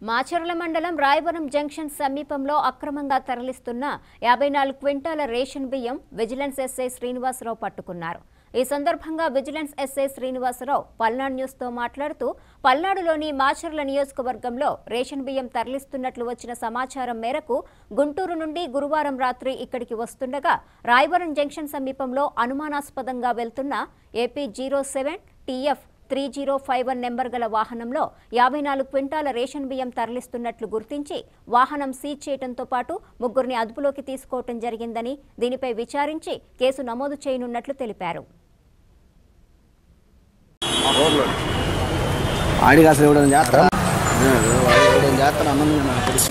మాచర్ల మండలం రాయవరం జంక్షన్ సమీపంలో అక్రమంగా తరలిస్తున్న యాభై నాలుగు క్వింటాల రేషన్ బియ్యం విజిలెన్స్ ఎస్ఐ శ్రీనివాసరావు పట్టుకున్నారు ఈ సందర్భంగా విజిలెన్స్ ఎస్ఐ శ్రీనివాసరావు పల్నాడు న్యూస్తో మాట్లాడుతూ పల్నాడులోని మాచర్ల నియోజకవర్గంలో రేషన్ బియ్యం తరలిస్తున్నట్లు వచ్చిన సమాచారం మేరకు గుంటూరు నుండి గురువారం రాత్రి ఇక్కడికి వస్తుండగా రాయవరం జంక్షన్ సమీపంలో అనుమానాస్పదంగా వెళ్తున్న AP zero seven TF three zero five one number గల వాహనంలో యాభై నాలుగు క్వింటాల రేషన్ బియ్యం తరలిస్తున్నట్లు గుర్తించి వాహనం సీజ్ చేయడంతో పాటు ముగ్గురిని అదుపులోకి తీసుకోవటం జరిగిందని దీనిపై విచారించి కేసు నమోదు చేయనున్నట్లు తెలిపారు ఆడికి అసలు ఇవ్వడం చేస్తారా ఇవ్వడం చేస్తాను అన్నది నాకు తెలుసు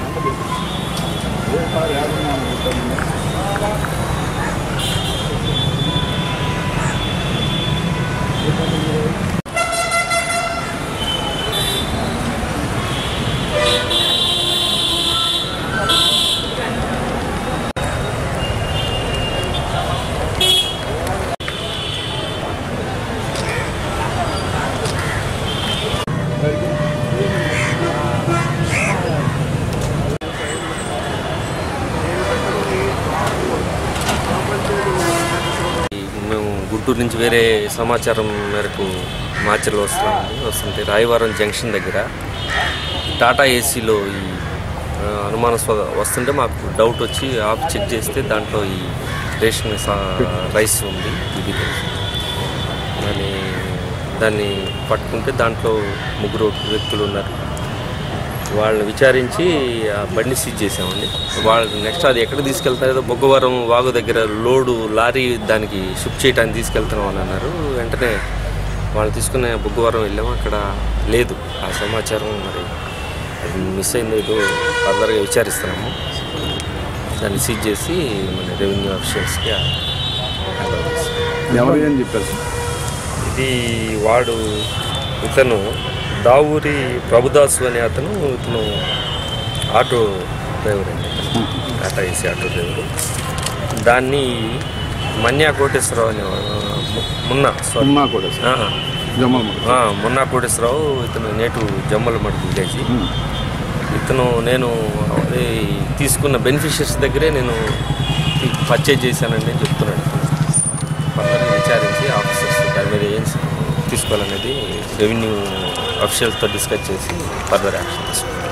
మేము గుంటూరు నుంచి వేరే సమాచారం మేరకు మాచర్లు వస్తున్నామండి వస్తుంటే రాయవరం జంక్షన్ దగ్గర టాటా ఏసీలో ఈ ఆ, అనుమానాస్పద వస్తుంటే మాకు డౌట్ వచ్చి ఆఫ్ చెక్ చేస్తే దాంట్లో ఈ రేషన్ సా- రైస్ ఉంది ఇది దాన్ని దాన్ని పట్టుకుంటే దాంట్లో ముగ్గురు వ్యక్తులు ఉన్నారు వాళ్ళని విచారించి ఆ బండి సీజ్ చేసామండి వాళ్ళు నెక్స్ట్ అది ఎక్కడ తీసుకెళ్తారు ఏదో బొగ్గవరం వాగు దగ్గర లోడు లారీ దానికి షిఫ్ట్ చేయడానికి తీసుకెళ్తున్నాం అని అన్నారు వెంటనే వాళ్ళు తీసుకునే బొగ్గవరం వెళ్ళాము అక్కడ లేదు ఆ సమాచారం మరి అది మిస్ అయిందో ఏదో ఫర్దర్గా విచారిస్తున్నాము దాన్ని సీజ్ చేసి మన రెవెన్యూ అఫీషియల్స్కి హ్యాండ్ ఓవర్ చేస్తాం ఎవరు ఏం చెప్పారు ఇది వాడు ఇతను దావూరి ప్రభుదాసు అనే అతను ఇతను ఆటో డ్రైవర్ అండి టాటా ఏసీ ఆటో డ్రైవర్ దాన్ని మన్యా కోటేశ్వరరావు అనే ము- మున్నా సారీ ఉన్నా కూడా సార్ ఆహా. జమ్మల్ ఆ, మున్నా కోటేశ్వరరావు ఇతను నేటు జమ్మల మడుగు విలేజ్ ఇతను నేను అదే తీసుకున్న బెనిఫిషియర్స్ దగ్గరే నేను పర్చేజ్ చేశానండి అని చెప్తున్నాడు ఫర్దర్గా విచారించి ఆఫీసర్స్ దాని మీద ఏం తీసుకోవాలనేది రెవెన్యూ అఫీషియల్స్తో డిస్కస్ చేసి ఫర్దర్ యాక్షన్ తీసుకుంటాం